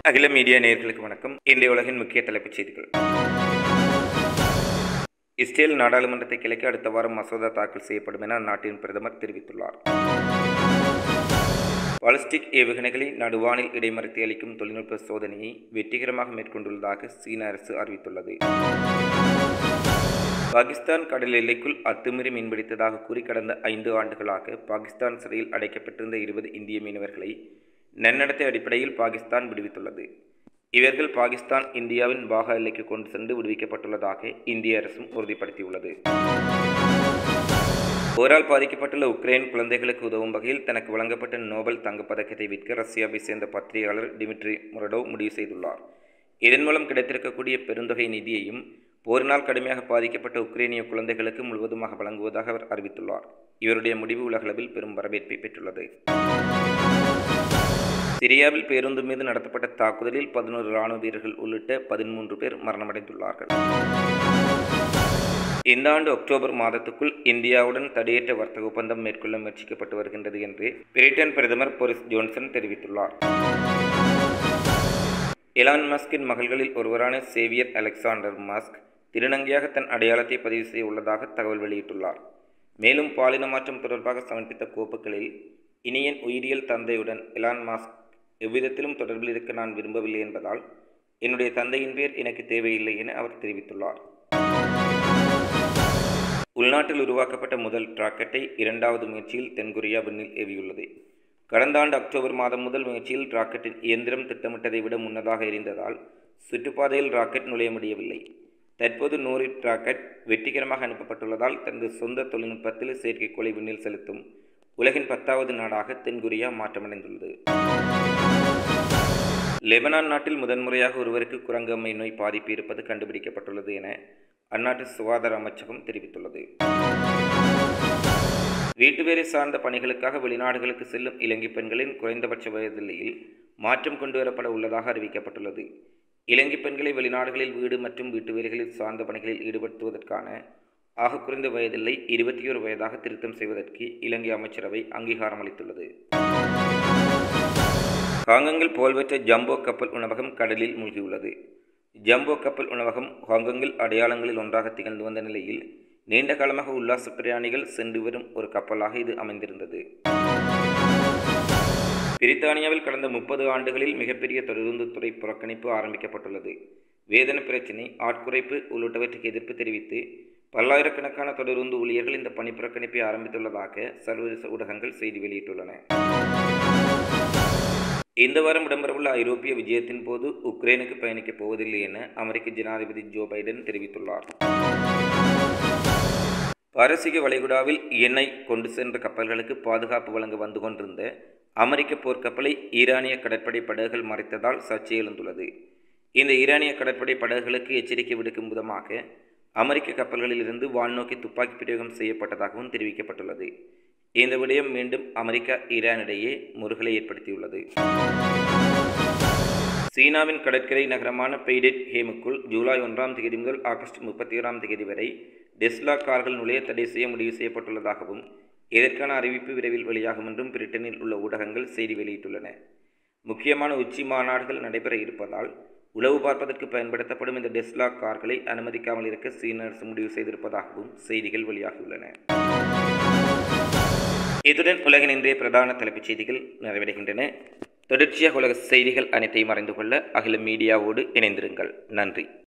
அகில மீடியா நேயர்களுக்கு வணக்கம் இன்றைய உலகின் முக்கிய தலைப்புச் செய்திகள் இஸ்ரேல் நாடாளுமன்றத்தை கிளைக்க அடுத்த வாரம் மசோதா தாக்கல் செய்யப்படும் என அந்நாட்டின் பிரதமர் தெரிவித்துள்ளார் பாலிஸ்டிக் ஏவுகணைகளை நடுவானில் இடைமறித்து அளிக்கும் தொழில்நுட்ப சோதனையை வெற்றிகரமாக மேற்கொண்டுள்ளதாக சீன அரசு அறிவித்துள்ளது பாகிஸ்தான் கடல் எல்லைக்குள் அத்துமீறி மீன்பிடித்ததாக கூறி கடந்த ஐந்து ஆண்டுகளாக பாகிஸ்தான் சிறையில் அடைக்கப்பட்டிருந்த இருபது இந்திய மீனவர்களை நன்னடத்தை அடிப்படையில் பாகிஸ்தான் விடுவித்துள்ளது இவர்கள் பாகிஸ்தான் இந்தியாவின் பாகா எல்லைக்கு கொண்டு சென்று விடுவிக்கப்பட்டுள்ளதாக இந்திய அரசும் உறுதிப்படுத்தியுள்ளது போரால் பாதிக்கப்பட்டுள்ள உக்ரைன் குழந்தைகளுக்கு உதவும் வகையில் தனக்கு வழங்கப்பட்ட நோபல் தங்கப்பதக்கத்தை விற்க ரஷ்யாவை சேர்ந்த பத்திரிகையாளர் டிமிட்ரி முரடோ முடிவு செய்துள்ளார் இதன் மூலம் கிடைத்திருக்கக்கூடிய பெருந்தொகை நிதியையும் போரினால் கடுமையாக பாதிக்கப்பட்ட உக்ரைனிய குழந்தைகளுக்கு முழுவதுமாக வழங்குவதாக அவர் அறிவித்துள்ளார் இவருடைய முடிவு உலகளவில் பெரும் வரவேற்பை பெற்றுள்ளது சிரியாவில் பேருந்து மீது நடத்தப்பட்ட தாக்குதலில் பதினோரு ராணுவ வீரர்கள் உள்ளிட்ட பதிமூன்று பேர் மரணமடைந்துள்ளார்கள் இந்த ஆண்டு அக்டோபர் மாதத்துக்குள் இந்தியாவுடன் தடையற்ற வர்த்தக ஒப்பந்தம் மேற்கொள்ள முயற்சிக்கப்பட்டு வருகின்றது என்று பிரிட்டன் பிரதமர் போரிஸ் ஜோன்சன் தெரிவித்துள்ளார் எலான் மஸ்கின் மகள்களில் ஒருவரான சேவியர் அலெக்சாண்டர் மஸ்க் திருநங்கையாக தன் அடையாளத்தை பதிவு செய்ய உள்ளதாக தகவல் வெளியிட்டுள்ளார் மேலும் பாலின மாற்றம் தொடர்பாக சமர்ப்பித்த கோப்புகளில் இனியன் உயிரியல் தந்தையுடன் எலான் மாஸ்க் எவ்விதத்திலும் தொடர்பில் இருக்க நான் விரும்பவில்லை என்பதால் என்னுடைய தந்தையின் பேர் எனக்கு தேவையில்லை என அவர் தெரிவித்துள்ளார் உள்நாட்டில் உருவாக்கப்பட்ட முதல் ராக்கெட்டை இரண்டாவது முயற்சியில் தென்கொரியா விண்ணில் ஏவியுள்ளது கடந்த ஆண்டு அக்டோபர் மாதம் முதல் முயற்சியில் ராக்கெட்டின் இயந்திரம் திட்டமிட்டதை விட முன்னதாக எரிந்ததால் சுற்றுப்பாதையில் ராக்கெட் நுழைய முடியவில்லை தற்போது நூரிட் ராக்கெட் வெற்றிகரமாக அனுப்பப்பட்டுள்ளதால் தனது சொந்த தொழில்நுட்பத்தில் செயற்கைக்கோளை விண்ணில் செலுத்தும் உலகின் பத்தாவது நாடாக தென்கொரியா மாற்றமடைந்துள்ளது லெபனான் நாட்டில் முதன்முறையாக ஒருவருக்கு குரங்கம்மை நோய் பாதிப்பு இருப்பது கண்டுபிடிக்கப்பட்டுள்ளது என அந்நாட்டு சுகாதார அமைச்சகம் தெரிவித்துள்ளது வீட்டு வேலை சார்ந்த பணிகளுக்காக வெளிநாடுகளுக்கு செல்லும் இலங்கை பெண்களின் குறைந்தபட்ச வயதில்லையில் மாற்றம் கொண்டுவரப்பட உள்ளதாக அறிவிக்கப்பட்டுள்ளது இலங்கை பெண்களை வெளிநாடுகளில் வீடு மற்றும் வீட்டு வேலைகளில் சார்ந்த பணிகளில் ஈடுபடுத்துவதற்கான ஆக குறைந்த வயதில்லை இருபத்தி ஒரு வயதாக திருத்தம் செய்வதற்கு இலங்கை அமைச்சரவை அங்கீகாரம் அளித்துள்ளது ஹாங்கங்கில் புகழ்பெற்ற ஜம்போ கப்பல் உணவகம் கடலில் மூழ்கியுள்ளது ஜம்போ கப்பல் உணவகம் ஹாங்கங்கில் அடையாளங்களில் ஒன்றாக திகழ்ந்து வந்த நிலையில் நீண்ட காலமாக உல்லாச பிரயாணிகள் சென்று வரும் ஒரு கப்பலாக இது அமைந்திருந்தது பிரித்தானியாவில் கடந்த முப்பது ஆண்டுகளில் மிகப்பெரிய தொடருந்து துறை புறக்கணிப்பு ஆரம்பிக்கப்பட்டுள்ளது வேதன பிரச்சினை ஆட்குறைப்பு உள்ளிட்டவற்றுக்கு எதிர்ப்பு தெரிவித்து பல்லாயிரக்கணக்கான தொடருந்து ஊழியர்கள் இந்த பணி புறக்கணிப்பை ஆரம்பித்துள்ளதாக சர்வதேச ஊடகங்கள் செய்தி வெளியிட்டுள்ளன இந்த வாரம் இடம்பெறவுள்ள ஐரோப்பிய விஜயத்தின் போது உக்ரைனுக்கு பயணிக்கப் போவதில்லை என அமெரிக்க ஜனாதிபதி ஜோ பைடன் தெரிவித்துள்ளார் பாரசீக வளைகுடாவில் எண்ணெய் கொண்டு சென்ற கப்பல்களுக்கு பாதுகாப்பு வழங்க வந்து கொண்டிருந்த அமெரிக்க போர்க்கப்பலை ஈரானிய கடற்படை படகுகள் மறைத்ததால் சர்ச்சை எழுந்துள்ளது இந்த ஈரானிய கடற்படை படகுகளுக்கு எச்சரிக்கை விடுக்கும் விதமாக அமெரிக்க கப்பல்களில் இருந்து வான்நோக்கி துப்பாக்கி பிரயோகம் செய்யப்பட்டதாகவும் தெரிவிக்கப்பட்டுள்ளது இந்த விடயம் மீண்டும் அமெரிக்கா ஈரானிடையே முருகலை ஏற்படுத்தியுள்ளது சீனாவின் கடற்கரை நகரமான பெய்டெட் ஹேமுக்குள் ஜூலை ஒன்றாம் தேதி முதல் ஆகஸ்ட் முப்பத்தி ஓராம் தேதி வரை டெஸ்லா கார்கள் நுழைய தடை செய்ய முடிவு செய்யப்பட்டுள்ளதாகவும் இதற்கான அறிவிப்பு விரைவில் வெளியாகும் என்றும் பிரிட்டனில் உள்ள ஊடகங்கள் செய்தி வெளியிட்டுள்ளன முக்கியமான உச்சி மாநாடுகள் நடைபெற இருப்பதால் உளவு பார்ப்பதற்கு பயன்படுத்தப்படும் இந்த டெஸ்லா கார்களை அனுமதிக்காமல் இருக்க சீன அரசு முடிவு செய்திருப்பதாகவும் செய்திகள் வெளியாகியுள்ளன இத்துடன் உலகின் இன்றைய பிரதான தலைப்புச் செய்திகள் நிறைவடைகின்றன தொடர்ச்சியாக உலக செய்திகள் அனைத்தையும் அறிந்து கொள்ள அகில மீடியாவோடு இணைந்திருங்கள் நன்றி